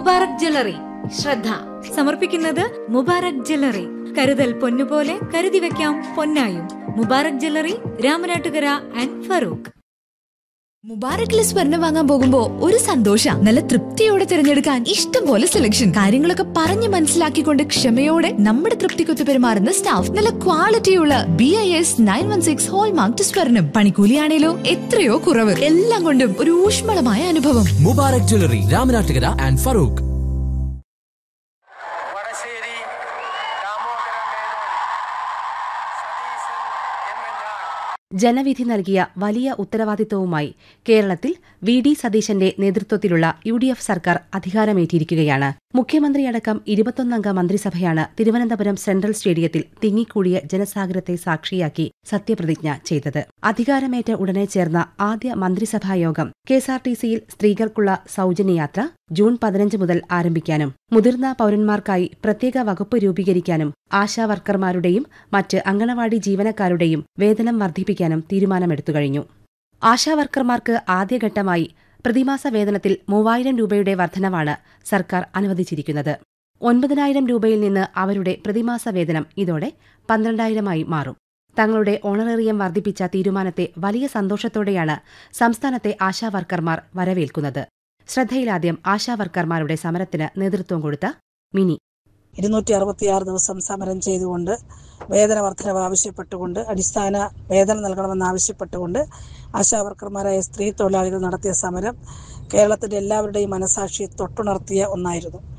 Mubarak jewellery ശ്രദ്ധ സമർപ്പിക്കുന്നത് Mubarak jewellery കരുതൽ പൊന്നുപോലെ കരുതി വെക്കാം പൊന്നായും മുബാറക് ജ്വല്ലറി രാമനാട്ടുകര ആൻഡ് ഫറൂഖ് മുബാറക്കിലെ സ്വർണം വാങ്ങാൻ പോകുമ്പോ ഒരു സന്തോഷ നല്ല തൃപ്തിയോടെ തിരഞ്ഞെടുക്കാൻ ഇഷ്ടം പോലെ സെലക്ഷൻ കാര്യങ്ങളൊക്കെ പറഞ്ഞു മനസ്സിലാക്കിക്കൊണ്ട് ക്ഷമയോടെ നമ്മുടെ തൃപ്തിക്കൊത്ത് പെരുമാറുന്ന സ്റ്റാഫ് നല്ല ക്വാളിറ്റിയുള്ള B I S nine one six hallmark സ്വർണം പണിക്കൂലിയാണേലോ എത്രയോ കുറവ് എല്ലാം കൊണ്ടും ഒരു ഊഷ്മളമായ അനുഭവം മുബാറക് ജ്വല്ലറി രാമനാട്ടുകര ആൻഡ് ഫറൂഖ് വടശ്ശേരി ദാമോദര മേനോൻ സതീശൻ എന്നയാൾ ജനവിധി നൽകിയ വലിയ ഉത്തരവാദിത്വവുമായി കേരളത്തിൽ വി ഡി സതീശന്റെ നേതൃത്വത്തിലുള്ള യു ഡി എഫ് സർക്കാർ അധികാരമേറ്റിരിക്കുകയാണ് മുഖ്യമന്ത്രിയടക്കം ഇരുപത്തൊന്നംഗ മന്ത്രിസഭയാണ് തിരുവനന്തപുരം സെൻട്രൽ സ്റ്റേഡിയത്തിൽ തിങ്ങിക്കൂടിയ ജനസാഗരത്തെ സാക്ഷിയാക്കി സത്യപ്രതിജ്ഞ ചെയ്തത് അധികാരമേറ്റ ഉടനെ ചേർന്ന ആദ്യ മന്ത്രിസഭാ യോഗം കെഎസ്ആർടിസിയിൽ സ്ത്രീകൾക്കുള്ള സൗജന്യയാത്ര ജൂൺ പതിനഞ്ച് മുതൽ ആരംഭിക്കാനും മുതിർന്ന പൌരന്മാർക്കായി പ്രത്യേക വകുപ്പ് രൂപീകരിക്കാനും ആശാ വർക്കർമാരുടെയും മറ്റ് അങ്കണവാടി ജീവനക്കാരുടെയും വേതനം വർദ്ധിപ്പിക്കാനും തീരുമാനമെടുത്തു കഴിഞ്ഞു ആശാ വർക്കർമാർക്ക് ആദ്യഘട്ടമായി പ്രതിമാസ വേതനത്തിൽ മൂവായിരം രൂപയുടെ വർധനവാണ് സർക്കാർ അനുവദിച്ചിരിക്കുന്നത് ഒൻപതിനായിരം രൂപയിൽ നിന്ന് അവരുടെ പ്രതിമാസ വേതനം ഇതോടെ പന്ത്രണ്ടായിരമായി മാറും തങ്ങളുടെ ഓണറേറിയം വർദ്ധിപ്പിച്ച തീരുമാനത്തെ വലിയ സന്തോഷത്തോടെയാണ് സംസ്ഥാനത്തെ ആശാ വർക്കർമാർ വരവേൽക്കുന്നത് ശ്രദ്ധയിലാദ്യം ആശാ വർക്കർമാരുടെ സമരത്തിന് നേതൃത്വം കൊടുത്ത മിനി ഇരുന്നൂറ്റി അറുപത്തിയാറ് ദിവസം സമരം ചെയ്തുകൊണ്ട് വേതന വർധനവ് ആവശ്യപ്പെട്ടുകൊണ്ട് അടിസ്ഥാന വേതനം നൽകണമെന്ന് ആവശ്യപ്പെട്ടുകൊണ്ട് ആശാവർക്കർമാരായ സ്ത്രീ തൊഴിലാളികൾ നടത്തിയ സമരം കേരളത്തിൻ്റെ എല്ലാവരുടെയും മനസാക്ഷിയെ തൊട്ടുണർത്തിയ ഒന്നായിരുന്നു